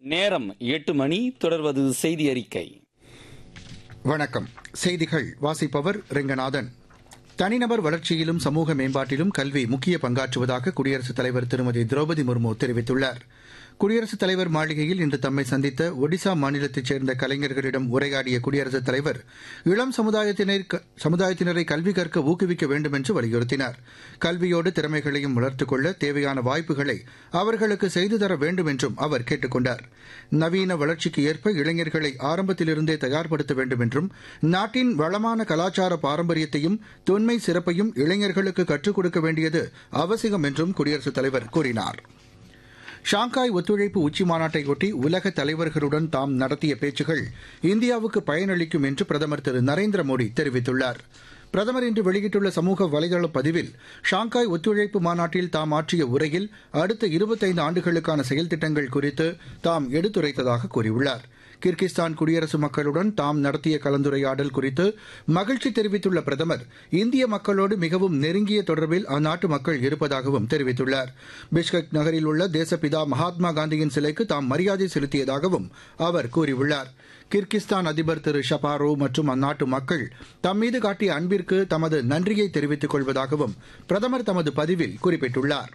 நேரம் எட்டு மணி தொடர்வது செய்தி அறிக்கை வணக்கம் செய்திகள் வாசிப்பவர் ரெங்கநாதன் தனிநபர் வளர்ச்சியிலும் சமூக மேம்பாட்டிலும் கல்வி முக்கிய பங்காற்றுவதாக குடியரசுத் தலைவர் திருமதி திரௌபதி முர்மு தெரிவித்துள்ளார் குடியரசுத் தலைவர் மாளிகையில் இன்று தம்மை சந்தித்த ஒடிசா மாநிலத்தைச் சேர்ந்த கலைஞர்களிடம் உரையாடிய குடியரசுத் தலைவர் இளம் சமுதாயத்தினர் சமுதாயத்தினரை கல்வி கற்க ஊக்குவிக்க வேண்டும் என்று வலியுறுத்தினார் கல்வியோடு திறமைகளையும் வளர்த்துக் கொள்ள தேவையான வாய்ப்புகளை அவர்களுக்கு செய்து தர வேண்டும் என்றும் அவர் கேட்டுக் கொண்டார் நவீன வளர்ச்சிக்கு ஏற்ப இளைஞர்களை ஆரம்பத்திலிருந்தே தயார்படுத்த வேண்டும் என்றும் நாட்டின் வளமான கலாச்சார பாரம்பரியத்தையும் தொன்மை சிறப்பையும் இளைஞர்களுக்கு கற்றுக் கொடுக்க வேண்டியது அவசியம் என்றும் குடியரசுத் தலைவர் கூறினார் ஷாங்காய் ஒத்துழைப்பு உச்சி மாநாட்டையொட்டி உலக தலைவர்களுடன் தாம் நடத்திய பேச்சுகள் இந்தியாவுக்கு பயனளிக்கும் என்று பிரதமர் திரு நரேந்திர மோடி தெரிவித்துள்ளார் பிரதமர் இன்று வெளியிட்டுள்ள சமூக வலைதள பதிவில் ஷாங்காய் ஒத்துழைப்பு மாநாட்டில் தாம் ஆற்றிய உரையில் அடுத்த இருபத்தைந்து ஆண்டுகளுக்கான செயல் திட்டங்கள் குறித்து தாம் எடுத்துரைத்ததாக கூறியுள்ளார் கிர்கிஸ்தான் குடியரசு மக்களுடன் தாம் நடத்திய கலந்துரையாடல் குறித்து மகிழ்ச்சி தெரிவித்துள்ள பிரதமர் இந்திய மக்களோடு மிகவும் நெருங்கிய தொடர்பில் அந்நாட்டு மக்கள் இருப்பதாகவும் தெரிவித்துள்ளார் பிஷ்கக் நகரில் உள்ள தேசப்பிதா மகாத்மா காந்தியின் சிலைக்கு தாம் மரியாதை செலுத்தியதாகவும் அவர் கூறியுள்ளார் கிர்கிஸ்தான் அதிபர் திரு ஷபாரோ மற்றும் அந்நாட்டு மக்கள் தம்மீது காட்டிய அன்பிற்கு தமது நன்றியை தெரிவித்துக் கொள்வதாகவும் பிரதமர் தமது பதிவில் குறிப்பிட்டுள்ளார்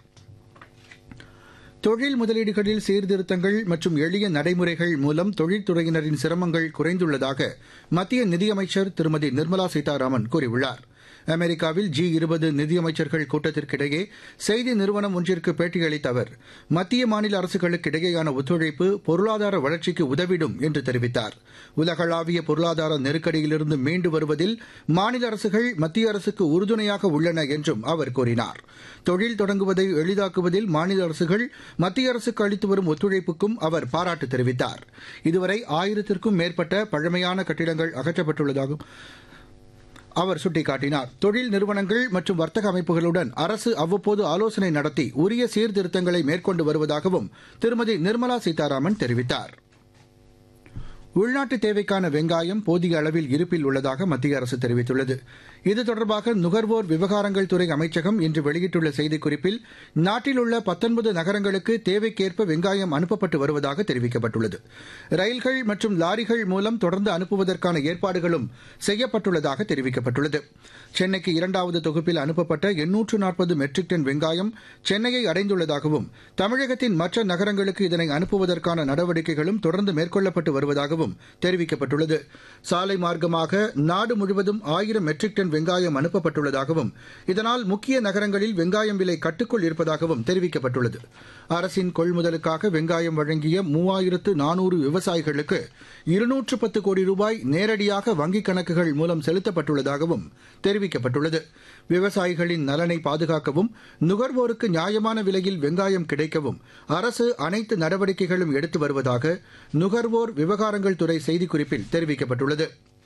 தொழில் முதலீடுகளில் சீர்திருத்தங்கள் மற்றும் எளிய நடைமுறைகள் மூலம் தொழில்துறையினரின் சிரமங்கள் குறைந்துள்ளதாக மத்திய நிதியமைச்சர் திருமதி நிர்மலா சீதாராமன் கூறியுள்ளார் அமெரிக்காவில் ஜி இருபது நிதியமைச்சர்கள் கூட்டத்திற்கிடையே செய்தி நிறுவனம் ஒன்றிற்கு பேட்டியளித்த அவர் மத்திய மாநில அரசுகளுக்கு இடையேயான ஒத்துழைப்பு பொருளாதார வளர்ச்சிக்கு உதவிடும் என்று தெரிவித்தார் உலகளாவிய பொருளாதார நெருக்கடியிலிருந்து மீண்டு வருவதில் மாநில அரசுகள் மத்திய அரசுக்கு உறுதுணையாக உள்ளன என்றும் அவர் கூறினார் தொழில் தொடங்குவதை எளிதாக்குவதில் மாநில அரசுகள் மத்திய அரசுக்கு அளித்து வரும் ஒத்துழைப்புக்கும் அவர் பாராட்டு தெரிவித்தார் இதுவரை ஆயிரத்திற்கும் மேற்பட்ட பழமையான கட்டிடங்கள் அகற்றப்பட்டுள்ளதாகவும் அவர் சுட்டிக்காட்டினார் தொழில் நிறுவனங்கள் மற்றும் வர்த்தக அமைப்புகளுடன் அரசு அவ்வப்போது ஆலோசனை நடத்தி உரிய சீர்திருத்தங்களை மேற்கொண்டு வருவதாகவும் திருமதி நிர்மலா சீதாராமன் தெரிவித்தார் உள்நாட்டு தேவைக்கான வெங்காயம் போதிய அளவில் இருப்பில் உள்ளதாக மத்திய அரசு தெரிவித்துள்ளது இது தொடர்பாக நுகர்வோர் விவகாரங்கள் துறை அமைச்சகம் இன்று வெளியிட்டுள்ள செய்திக்குறிப்பில் நாட்டில் உள்ள பத்தொன்பது நகரங்களுக்கு தேவைக்கேற்ப வெங்காயம் அனுப்பப்பட்டு வருவதாக தெரிவிக்கப்பட்டுள்ளது ரயில்கள் மற்றும் லாரிகள் மூலம் தொடர்ந்து அனுப்புவதற்கான ஏற்பாடுகளும் செய்யப்பட்டுள்ளதாக தெரிவிக்கப்பட்டுள்ளது சென்னைக்கு இரண்டாவது தொகுப்பில் அனுப்பப்பட்ட எண்ணூற்று நாற்பது மெட்ரிக் டன் வெங்காயம் சென்னையை அடைந்துள்ளதாகவும் தமிழகத்தின் மற்ற நகரங்களுக்கு இதனை அனுப்புவதற்கான நடவடிக்கைகளும் தொடர்ந்து மேற்கொள்ளப்பட்டு வருவதாகவும் தெரிவிக்கப்பட்டுள்ளது சாலை மார்க்கமாக நாடு முழுவதும் ஆயிரம் மெட்ரிக் டன் வெங்காயம் அனுப்பப்பட்டுள்ளதாகவும் இதனால் முக்கிய நகரங்களில் வெங்காயம் விலை கட்டுக்குள் இருப்பதாகவும் தெரிவிக்கப்பட்டுள்ளது அரசின் கொள்முதலுக்காக வெங்காயம் வழங்கிய மூவாயிரத்து நானூறு விவசாயிகளுக்கு இருநூற்று பத்து கோடி ரூபாய் நேரடியாக வங்கிக் கணக்குகள் மூலம் செலுத்தப்பட்டுள்ளதாகவும் தெரிவிக்கப்பட்டுள்ளது விவசாயிகளின் நலனை பாதுகாக்கவும் நுகர்வோருக்கு நியாயமான விலையில் வெங்காயம் கிடைக்கவும் அரசு அனைத்து நடவடிக்கைகளும் எடுத்து வருவதாக நுகர்வோர் விவகாரங்கள் துறை செய்திக்குறிப்பில் தெரிவிக்கப்பட்டுள்ளது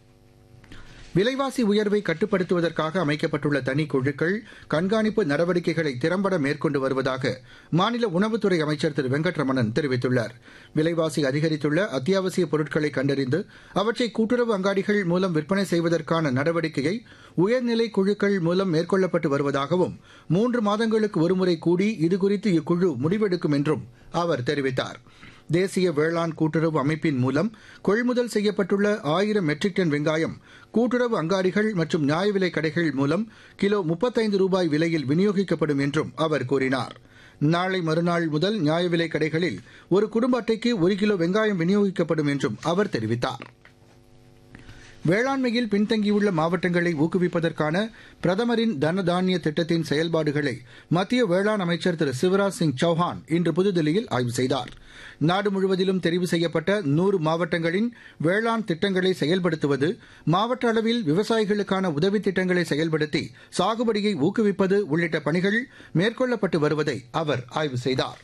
விலைவாசி உயர்வை கட்டுப்படுத்துவதற்காக அமைக்கப்பட்டுள்ள தனிக்குழுக்கள் கண்காணிப்பு நடவடிக்கைகளை திறம்பட மேற்கொண்டு வருவதாக மாநில உணவுத்துறை அமைச்சர் திரு வெங்கட்ரமணன் தெரிவித்துள்ளார் விலைவாசி அதிகரித்துள்ள அத்தியாவசிய பொருட்களை கண்டறிந்து அவற்றை கூட்டுறவு அங்காடிகள் மூலம் விற்பனை செய்வதற்கான நடவடிக்கையை உயர்நிலை குழுக்கள் மூலம் மேற்கொள்ளப்பட்டு வருவதாகவும் மூன்று மாதங்களுக்கு ஒருமுறை கூடி இதுகுறித்து இக்குழு முடிவெடுக்கும் என்றும் அவர் தெரிவித்தார் தேசிய வேளாண் கூட்டுறவு அமைப்பின் மூலம் கொள்முதல் செய்யப்பட்டுள்ள ஆயிரம் மெட்ரிக் டன் வெங்காயம் கூட்டுறவு அங்காடிகள் மற்றும் நியாய விலை கடைகள் மூலம் கிலோ முப்பத்தைந்து ரூபாய் விலையில் விநியோகிக்கப்படும் என்றும் அவர் கூறினார் நாளை மறுநாள் முதல் நியாய விலை கடைகளில் ஒரு குடும்ப அட்டைக்கு ஒரு கிலோ வெங்காயம் விநியோகிக்கப்படும் என்றும் அவர் தெரிவித்தார் வேளாண்மையில் பின்தங்கியுள்ள மாவட்டங்களை ஊக்குவிப்பதற்கான பிரதமரின் தனதானிய திட்டத்தின் செயல்பாடுகளை மத்திய வேளாண் அமைச்சர் திரு சிவராஜ் சிங் சௌஹான் இன்று புதுதில்லியில் ஆய்வு செய்தார் நாடு முழுவதிலும் தெரிவு செய்யப்பட்ட நூறு மாவட்டங்களின் வேளாண் திட்டங்களை செயல்படுத்துவது மாவட்ட அளவில் விவசாயிகளுக்கான உதவி திட்டங்களை செயல்படுத்தி சாகுபடியை ஊக்குவிப்பது உள்ளிட்ட பணிகள் மேற்கொள்ளப்பட்டு வருவதை அவர் ஆய்வு செய்தார்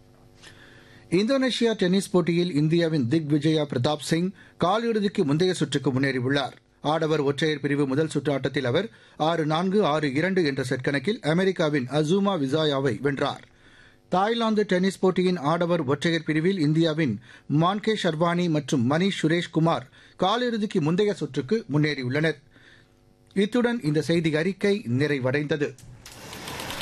இந்தோனேஷியா டென்னிஸ் போட்டியில் இந்தியாவின் திக் விஜயா பிரதாப் சிங் காலிறுதிக்கு முந்தைய சுற்றுக்கு முன்னேறியுள்ளார் ஆடவர் ஒற்றையர் பிரிவு முதல் சுற்று ஆட்டத்தில் அவர் ஆறு நான்கு ஆறு இரண்டு என்ற செட் கணக்கில் அமெரிக்காவின் அசூமா விசாயாவை வென்றார் தாய்லாந்து டென்னிஸ் போட்டியின் ஆடவர் ஒற்றையர் பிரிவில் இந்தியாவின் மான்கே ஷர்வானி மற்றும் மணீஷ் சுரேஷ் குமார் காலிறுதிக்கு முந்தைய சுற்றுக்கு முன்னேறியுள்ளனர் இத்துடன் இந்த செய்தி அறிக்கை நிறைவடைந்தது